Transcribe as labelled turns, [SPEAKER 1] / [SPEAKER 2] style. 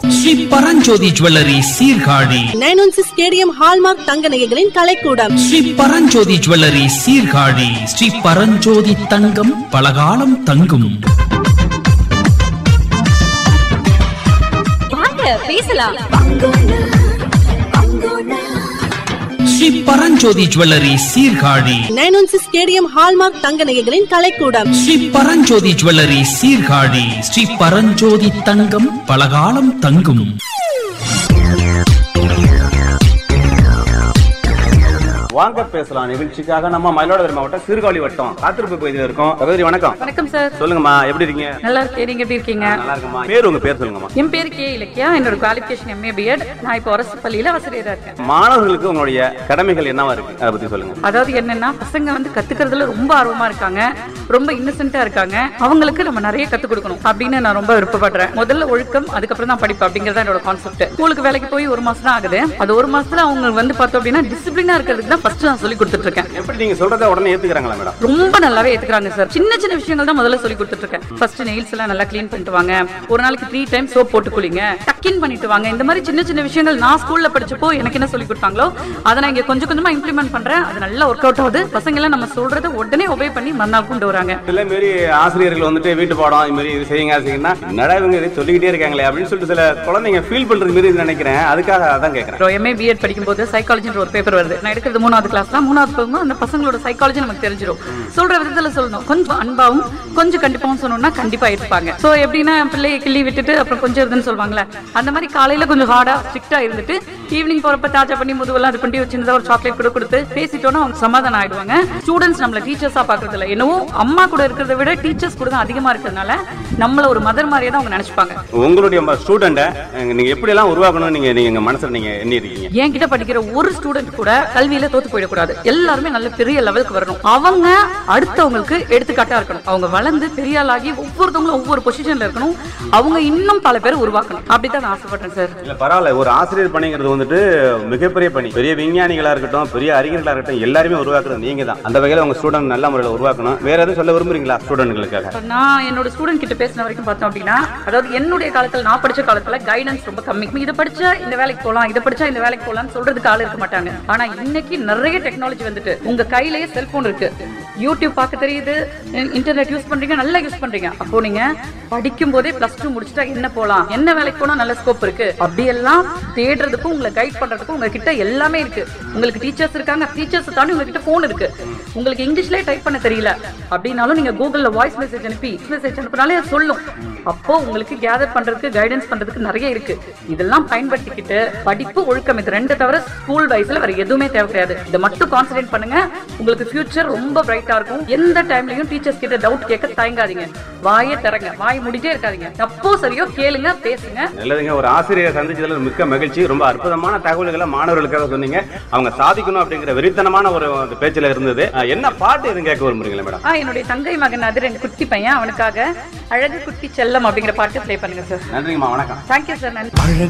[SPEAKER 1] Sri Paranjothi jewellery Sirkazhi
[SPEAKER 2] nine one six stadium hallmark தங்க நகைகளின் கலைக்கூடம்
[SPEAKER 1] ஸ்ரீ பரஞ்சோதி ஜுவல்லரி சீர்காழி ஸ்ரீ பரஞ்சோதி தங்கம் பலகாலம் தங்கும்
[SPEAKER 3] வாங்க பேசலாம்
[SPEAKER 1] Sri Paranjothi jewellery Sirkazhi
[SPEAKER 2] nine one six stadium hallmark தங்க நகைகளின் கலைக்கூடம்
[SPEAKER 1] ஸ்ரீ பரஞ்சோதி ஜுவல்லரி சீர்காழி ஸ்ரீ பரஞ்சோதி தங்கம் பலகாலம் தங்கும்
[SPEAKER 4] வாங்க பேசலாம் நிகழ்ச்சிக்காக நம்ம மயிலாடுதுறை மாவட்டம் சீர்காழி வட்டம் காத்திருப்பு பகுதியில் இருக்கோம் சகோதரி வணக்கம்
[SPEAKER 5] வணக்கம் சார்
[SPEAKER 4] சொல்லுங்கம்மா எப்படி இருக்கீங்க
[SPEAKER 5] நல்லா இருக்கேன் நீங்க எப்படி இருக்கீங்க
[SPEAKER 4] நல்லா இருக்குமா பேர் உங்க பேர் சொல்லுங்கம்மா
[SPEAKER 5] என் பேர் கே இலக்கியா என்னோட குவாலிஃபிகேஷன் எம்ஏ பிஎட் நான் இப்போ அரசு பள்ளியில ஆசிரியரா இருக்கேன்
[SPEAKER 4] மாணவர்களுக்கு உங்களுடைய கடமைகள் என்னவா இருக்கு அதை பத்தி சொல்லுங்க
[SPEAKER 5] அதாவது என்னன்னா பசங்க வந்து கத்துக்கிறதுல ரொம்ப ஆர்வமா இருக்காங்க ரொம்ப இன்னசென்ட்டா இருக்காங்க அவங்களுக்கு நம்ம நிறைய கத்துக் கொடுக்கணும் அப்படின்னு நான் ரொம்ப விருப்பப்படுறேன் முதல்ல ஒழுக்கம் அதுக்கப்புறம் தான் படிப்பு அப்படிங்கறத என்னோட கான்செப்ட் ஸ்கூலுக்கு வேலைக்கு போய் ஒரு மாசம் தான் ஆகுது அது ஒரு மாசத்துல அவங்க வந்து பார்த்தோம் அப்படின்னா டிசிப்ளினா இருக்கிறதுக்கு தான் ஃபர்ஸ்ட் நான் சொல்லி கொடுத்துட்டு இருக்கேன்
[SPEAKER 4] எப்படி நீங்க சொல்றத உடனே ஏத்துக்கிறாங்களா மேடம்
[SPEAKER 5] ரொம்ப நல்லாவே ஏத்துக்கிறாங்க சார் சின்ன சின்ன விஷயங்கள் தான் முதல்ல சொல்லி கொடுத்துட்டு இருக்கேன் ஃபர்ஸ்ட் நெயில்ஸ் எல்லாம் நல்லா க்ளீன் பண்ணிட்டு வாங்க ஒரு நாளைக்கு த்ரீ டைம் சோப் போட்டு குளிங்க டக்கின் பண்ணிட்டு வாங்க இந்த மாதிரி சின்ன சின்ன விஷயங்கள் நான் ஸ்கூல்ல படிச்சப்போ எனக்கு என்ன சொல்லி கொடுத்தாங்களோ அதை நான் இங்க கொஞ்சம் கொஞ்சமா இம்ப்ளிமெண்ட் பண்றேன் அது நல்லா ஒர்க் அவுட் ஆகுது பசங்க எல்லாம் நம்ம சொல்றதை உடனே ஒபே பண்ணி மறுநாள் கொண்டு வராங்க
[SPEAKER 4] சில மாரி ஆசிரியர்கள் வந்துட்டு வீட்டு பாடம் இது மாதிரி இது செய்யுங்க அது செய்யுங்கன்னா என்னடா இவங்க இதை சொல்லிக்கிட்டே இருக்காங்களே அப்படின்னு சொல்லிட்டு சில குழந்தைங்க ஃபீல் பண்றது மாதிரி இது நினைக்கிறேன் அதுக்காக அதான் கேட்கறேன்
[SPEAKER 5] எம்ஏ பிஎட் படிக்கும்போது சைக்காலஜின்ற ஒரு பேப்பர் வருது நான் எடுக்கிறது மூணாவது கிளாஸ் தான் மூணாவது போகும்போது அந்த பசங்களோட சைக்காலஜி நமக்கு தெரிஞ்சிடும் சொல்ற விதத்துல சொல்லணும் கொஞ்சம் அன்பாவும் கொஞ்சம் கண்டிப்பாவும் சொன்னோம்னா கண்டிப்பா இருப்பாங்க சோ எப்படின்னா பிள்ளையை கிள்ளி விட்டுட்டு அப்புறம் கொஞ்சம் இருதுன்னு சொல்லுவாங்கல்ல அந்த மாதிரி காலையில கொஞ்சம் ஹார்டா ஸ்ட்ரிக்டா இருந்துட்டு ஈவினிங் போறப்ப தாஜா பண்ணி முதுவெல்லாம் அது பண்ணி வச்சிருந்தா ஒரு சாக்லேட் கூட கொடுத்து பேசிட்டோம்னா அவங்க சமாதானம் ஆயிடுவாங்க ஸ்டூடெண்ட்ஸ் நம்மள டீச்சர்ஸா பாக்குறது இல்ல என்னவோ அம்மா கூட இருக்கிறத விட டீச்சர்ஸ் கூட தான் அதிகமா இருக்கிறதுனால நம்மள ஒரு மதர் மாதிரியே தான் அவங்க நினைச்சுப்பாங்க
[SPEAKER 4] உங்களுடைய ஸ்டூடெண்ட்டை நீங்க எப்படி எல்லாம் உருவாக்கணும் நீங்க நீங்க உங்க மனசுல நீங்க எண்ணி இருக்கீங்க
[SPEAKER 5] என்கிட்ட படிக்கிற ஒரு ஸ்டூடெண்ட் கூட கல்வியில தோத்து போயிடக்கூடாது எல்லாருமே நல்ல பெரிய லெவலுக்கு வரணும் அவங்க அடுத்தவங்களுக்கு எடுத்துக்காட்டா இருக்கணும் அவங்க வளர்ந்து பெரிய ஆளாகி ஒவ்வொருத்தவங்களும் ஒவ்வொரு பொசிஷன்ல இருக்கணும் அவங்க இன்னும் பல பேர் உருவாக்கணும் அப்படித்தான் நான் ஆசைப்படுறேன் சார்
[SPEAKER 4] இல்ல பரவாயில்ல ஒரு ஆசிரியர் பணிங்கிறது வந்துட்டு மிகப்பெரிய பணி பெரிய விஞ்ஞானிகளா இருக்கட்டும் பெரிய அறிஞர்களா இருக்கட்டும் எல்லாருமே உருவாக்குறது நீங்க தான் அந்த வகையில உங்க ஸ்டூடெண்ட் நல்ல முறையில் உருவாக்கணும் வேற எதுவும் சொல்ல விரும்புறீங்களா ஸ்டூடெண்ட்களுக்காக
[SPEAKER 5] இப்ப நான் என்னோட ஸ்டூடெண்ட் கிட்ட பேசின வரைக்கும் பார்த்தோம் அப்படின்னா அதாவது என்னுடைய காலத்துல நான் படிச்ச காலத்துல கைடன்ஸ் ரொம்ப கம்மி இதை படிச்சா இந்த வேலைக்கு போலாம் இதை படிச்சா இந்த வேலைக்கு போலாம்னு சொல்றதுக்கு ஆள் இருக்க மாட்டாங்க ஆனா இன்னைக்கு நிறைய டெக்னாலஜி வந்துட்டு உங்க கையிலேயே செல்போன் இருக்கு யூடியூப் பார்க்க தெரியுது இன்டர்நெட் யூஸ் பண்றீங்க நல்லா யூஸ் பண்றீங்க அப்போ நீங்க படிக்கும் போதே பிளஸ் டூ முடிச்சுட்டா என்ன போலாம் என்ன வேலைக்கு போனா நல்ல ஸ்கோப் இருக்கு அப்படியெல்லாம் தேடுறதுக்கும் உங்களை கைட் பண்றதுக்கும் உங்ககிட்ட எல்லாமே இருக்கு உங்களுக்கு டீச்சர்ஸ் இருக்காங்க டீச்சர்ஸ் தாண்டி உங்ககிட்ட போன் இருக்கு உங்களுக்கு இங்கிலீஷ்லயே டைப் பண்ண தெரியல அப்படின்னாலும் நீங்க கூகுள்ல வாய்ஸ் மெசேஜ் அனுப்பி மெசேஜ் அனுப்பினாலே அது சொல்லும் அப்போ உங்களுக்கு கேதர் பண்றதுக்கு கைடன்ஸ் பண்றதுக்கு நிறைய இருக்கு இதெல்லாம் பயன்படுத்திக்கிட்டு படிப்பு ஒழுக்கம் இது ரெண்டு தவிர ஸ்கூல் வைஸ்ல வேற எதுவுமே தேவை கிடையாது இதை மட்டும் கான்சென்ட்ரேட் பண்ணுங்க உங்களுக்கு ஃபியூச்சர் ரொம்ப பிரைட்டா இருக்கும் எந்த டைம்லயும் டீச்சர்ஸ் கிட்ட டவுட் கேட்க தயங்காதீங்க வாயே திறங்க வாய் மூடிட்டே இருக்காதீங்க தப்போ சரியோ கேளுங்க பேசுங்க
[SPEAKER 4] நல்லதுங்க ஒரு ஆசிரியரை சந்திச்சதுல மிக்க மகிழ்ச்சி ரொம்ப அற்புதமான தகவல்களை மாணவர்களுக்காக சொன்னீங்க அவங்க சாதிக்கணும் அப்படிங்கிற வெறித்தனமான ஒரு அந்த பேச்சுல இருந்தது அஹ் என்ன பாட்டு எதுவும் கேட்க விரும்புறீங்களா மேடம்
[SPEAKER 5] ஆ என்னுடைய தங்கை மகன் அது ரெண்டு குட்டி பையன் அவனுக்காக அழகு குட்டி செல்லம் அப்படிங்கிற பாட்டு ப்ளே பண்ணுங்க சார்
[SPEAKER 4] நன்றிங்கம்மா வணக்கம்
[SPEAKER 5] தேங்க்யூ சார் நன்றி